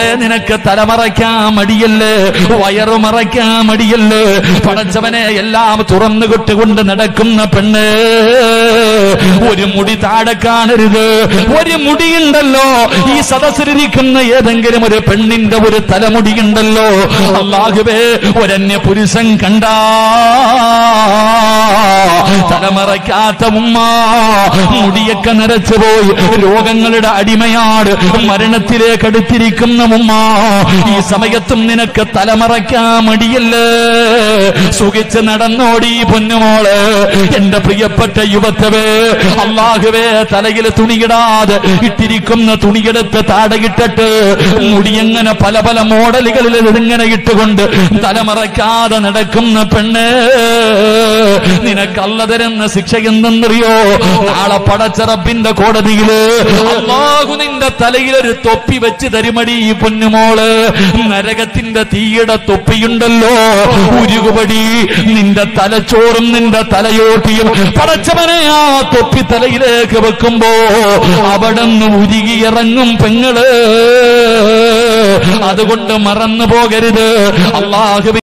പെണ്ണെ നിനക്ക് തലമറയ്ക്കാൻ മടിയല്ലേ വയറു മറയ്ക്കാൻ മടിയല്ലേ പടച്ചവനെ എല്ലാം തുറന്നു കൊട്ടുകൊണ്ട് നടക്കുന്ന പെണ്ണ് ഒരു മുടി താഴെ കാണരുത് ഒരു മുടിയുണ്ടല്ലോ ഈ സദസ്സിലിരിക്കുന്ന ഏതെങ്കിലും ഒരു പെണ്ണിന്റെ ഒരു തലമുടിയുണ്ടല്ലോ അള്ളാഹുവേ ഒരന്യ പുരുഷൻ കണ്ടാ തലമറയ്ക്കാത്ത ഉമ്മ മുടിയൊക്കെ നരച്ചു പോയി രോഗങ്ങളുടെ അടിമയാണ് മരണത്തിലേക്ക് അടുത്തിരിക്കുന്ന ഉമ്മ ഈ സമയത്തും നിനക്ക് തലമറയ്ക്കാൻ മടിയല്ലേ സുഖിച്ച് നടന്നോടി പൊന്നുമോള് എന്റെ പ്രിയപ്പെട്ട യുവത്തവേ അള്ളാഹുവേ തലയിൽ തുണിയിടാതെ ഇട്ടിരിക്കുന്ന തുണിയെടുത്ത് താടകിട്ടിട്ട് മുടിയെങ്ങനെ പല പല മോഡലുകളിൽ ഇതിങ്ങനെ ഇട്ടുകൊണ്ട് തലമറയ്ക്കാതെ നടക്കുന്ന പെണ്ണ് നിനക്കല്ല തരുന്ന ശിക്ഷ എന്തെന്നറിയോ നാളെ പടച്ചറപ്പിന്റെ കോടതിയില് അള്ളാഹു നിന്റെ തലയിൽ ഒരു തൊപ്പി വെച്ച് തരുമടി ഈ പൊന്നുമോള് നരകത്തിന്റെ തീയുടെ തൊപ്പിയുണ്ടല്ലോ ഉരുകുപടി നിന്റെ തലച്ചോറും നിന്റെ തലയോട്ടിയും പടച്ചവനെ ആ തൊപ്പി തലയിലേക്ക് വെക്കുമ്പോ അവിടെ നിന്ന് ഉരുകിയിറങ്ങും പെങ്ങള് അതുകൊണ്ട് മറന്നു പോകരുത് അള്ളാഹുവിൻ